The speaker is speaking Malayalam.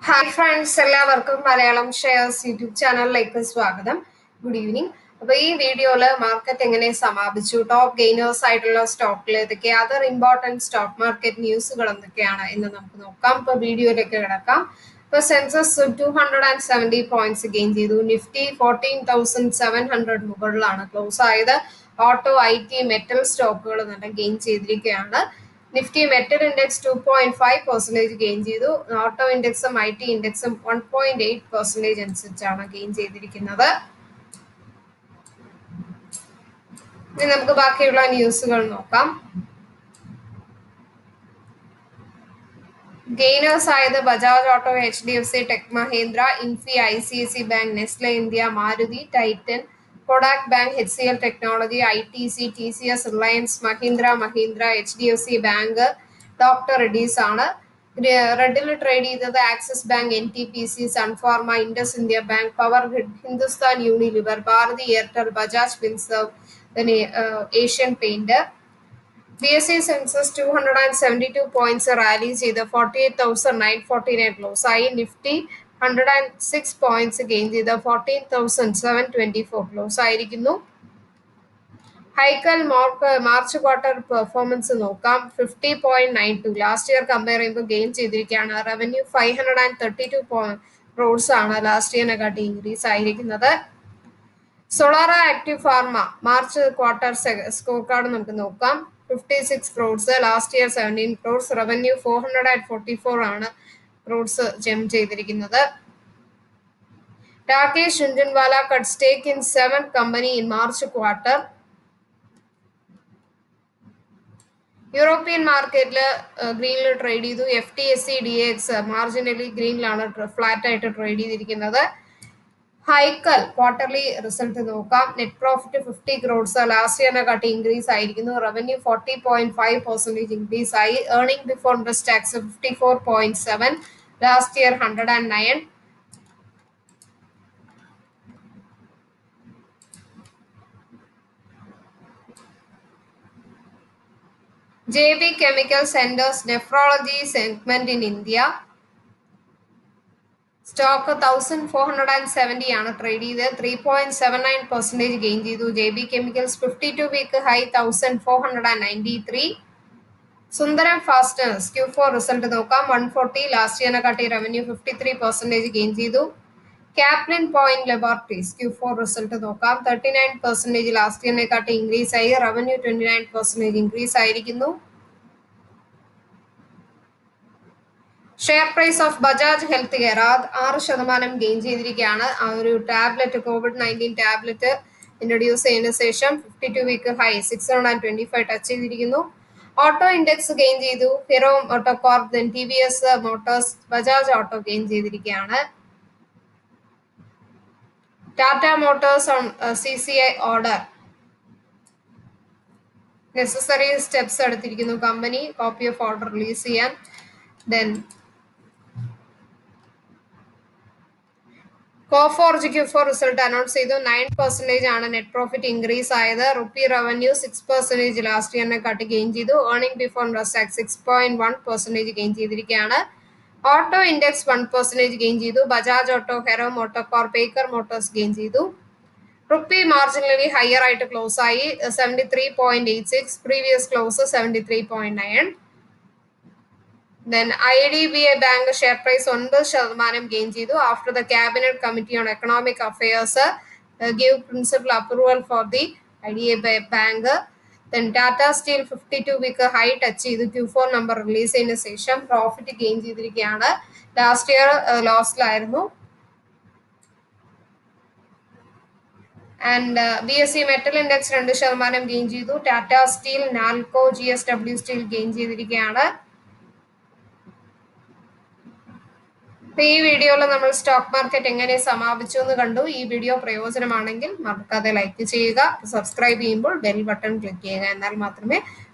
ഹായ് ഫ്രണ്ട്സ് എല്ലാവർക്കും മലയാളം ഷെയർസ് യൂട്യൂബ് ചാനലിലേക്ക് സ്വാഗതം ഗുഡ് ഈവനിങ് അപ്പൊ ഈ വീഡിയോയില് മാർക്കറ്റ് എങ്ങനെ സമാപിച്ചു ടോപ്പ് ഗെയിനേഴ്സ് ആയിട്ടുള്ള സ്റ്റോക്കിൽ ഏതൊക്കെ അതർ ഇമ്പോർട്ടന്റ് സ്റ്റോക്ക് മാർക്കറ്റ് ന്യൂസുകൾ എന്തൊക്കെയാണ് എന്ന് നമുക്ക് നോക്കാം ഇപ്പൊ വീഡിയോയിലേക്ക് കിടക്കാം ഇപ്പൊ census two hundred and seventy points gain ചെയ്തു Nifty fourteen thousand seven hundred മുകളിലാണ് ക്ലോസ് ആയത് ഓട്ടോ ഐ ടി മെറ്റൽ സ്റ്റോക്കുകൾ നല്ല ഗെയിൻ ചെയ്തിരിക്കുകയാണ് Nifty metal index two point five percentage gain ചെയ്തു auto ഇൻഡെക്സും I T ഇൻഡെക്സും one point eight percentage അനുസരിച്ചാണ് ഗെയിൻ ചെയ്തിരിക്കുന്നത് ഇനി നമുക്ക് ബാക്കിയുള്ള ന്യൂസുകൾ നോക്കാം ഗെയിനേഴ്സ് ആയത് Bajaj auto H D F C tech Mahendra ഇൻഫി I C I C bank Nestle India Maruti Titan Kotak bank H C L technology I T C T C S Reliance Mahindra Mahindra H D F C bank doctor Reddy's ആണ് റെഡിൽ ട്രേഡ് ചെയ്തത് Axis bank N T P C Sun Pharma IndusInd bank power grid Hindustan Unilever Bharti Airtel Bajaj Finserv Asian paint B S C sensex two hundred and seventy two points rally ചെയ്ത് forty eight thousand nine forty nine close ആയി Nifty hundred and six points gain ചെയ്ത് fourteen thousand seven twenty four close ആയിരിക്കുന്നു ഹൈക്കൽ മോർക്ക് മാർച്ച് ക്വാർട്ടർ പെർഫോമൻസ് നോക്കാം fifty point nine two last year compare ചെയ്യുമ്പോൾ ഗെയിൻ ചെയ്തിരിക്കുകയാണ് revenue five hundred and thirty two crores ആണ് ലാസ്റ്റ് ഇയറിനെക്കാട്ടി ഇൻക്രീസ് ആയിരിക്കുന്നത് Solara active pharma March quarter score card നമുക്ക് നോക്കാം fifty six crores last year seventeen crores revenue four hundred and forty four ആണ് ക്രോഡ്സ് ജം ചെയ്തിരിക്കുന്നത് Rakesh ജുൻജൻവാല cut stake in seven company in March quarter European മാർക്കറ്റിൽ ഗ്രീനിൽ ട്രേഡ് ചെയ്തു F T S C D X marginally ഗ്രീനിലാണ് ഫ്ലാറ്റ് ആയിട്ട് ട്രേഡ് ചെയ്തിരിക്കുന്നത് ഹൈക്കൽ ക്വാർട്ടർലി റിസൾട്ട് നോക്കാം net profit fifty crores last ഇയറിനെ കാട്ടി ഇൻക്രീസ് ആയിരിക്കുന്നു revenue forty point five percentage increase ആയി earning before interest tax fifty four point seven last year hundred and nine JB Chemical Centers Nephrology segment in India. Stock thousand four hundred and seventy ആണ് ട്രേഡ് ചെയ്ത് three point seven nine percentage gain ചെയ്തു J B chemicals fifty two week high thousand four hundred and ninety three Sundaram fasteners Q four result നോക്കാം വൺ ഫോർട്ടി ലാസ്റ്റ് ഇയറിനെ കാട്ടി revenue fifty three percentage gain ചെയ്തു Caplin point laboratories Q four result നോക്കാം തേർട്ടി നയൻ പെർസെൻറ്റേജ് ലാസ്റ്റ് ഇയറിനെ കാട്ടി ഇൻക്രീസ് ആയി revenue twenty nine percentage increase ആയിരിക്കുന്നു share price of Bajaj health care ആറ് ശതമാനം ഗെയിൻ ചെയ്തിരിക്കുകയാണ് ആ ഒരു tablet Covid nineteen tablet introduce ചെയ്തതിനു ശേഷം fifty two week high six hundred and twenty five touch ചെയ്തിരിക്കുന്നു ഓട്ടോ ഇൻഡെക്സ് ഗെയിൻ ചെയ്തു Hero auto corp then T V S motors Bajaj auto gain ചെയ്തിരിക്കുകയാണ് Tata motors on C C I order necessary steps എടുത്തിരിക്കുന്നു company copy of order release ചെയ്യാൻ then Coforge Q four result announce ചെയ്തു നയൻ പെർസെന്റേജ് ആണ് നെറ്റ് പ്രോഫിറ്റ് ഇൻക്രീസ് ആയത് rupee revenue six percentage last ഇയറിനെ കാട്ടി ഗെയിൻ ചെയ്തു earning before interest six point one percentage gain ചെയ്തിരിക്കുകയാണ് auto index one percentage gain ചെയ്തു Bajaj auto Hero MotoCorp ബേക്കർ മോട്ടോഴ്സ് ഗെയിൻ ചെയ്തു റുപ്പി മാർജിനലി ഹയർ ആയിട്ട് ക്ലോസ് ആയി seventy three point eight six previous close seventy three point nine then I D B I bank share price ഒൻപത് ശതമാനം ഗെയിൻ ചെയ്തു after the cabinet committee on economic affairs give principle approval four the I D I bank then Tata steel fifty two week high touch ചെയ്തു ക്യൂ ഫോർ നമ്പർ റിലീസ് ചെയ്തതിനു ശേഷം പ്രോഫിറ്റ് ഗെയിൻ ചെയ്തിരിക്കുകയാണ് ലാസ്റ്റ് ഇയർ ലോസിലായിരുന്നു and B S C metal index രണ്ട് ശതമാനം ഗെയിൻ ചെയ്തു Tata steel Nalco J S W steel gain ചെയ്തിരിക്കുകയാണ് ഈ വീഡിയോയിൽ നമ്മൾ സ്റ്റോക്ക് മാർക്കറ്റ് എങ്ങനെ സമാപിച്ചു എന്ന് കണ്ടു ഈ വീഡിയോ പ്രയോജനമാണെങ്കിൽ മറക്കാതെ ലൈക്ക് ചെയ്യുക സബ്സ്ക്രൈബ് ചെയ്യുമ്പോൾ ബെൽ ബട്ടൺ ക്ലിക്ക് ചെയ്യുക എന്നാൽ മാത്രമേ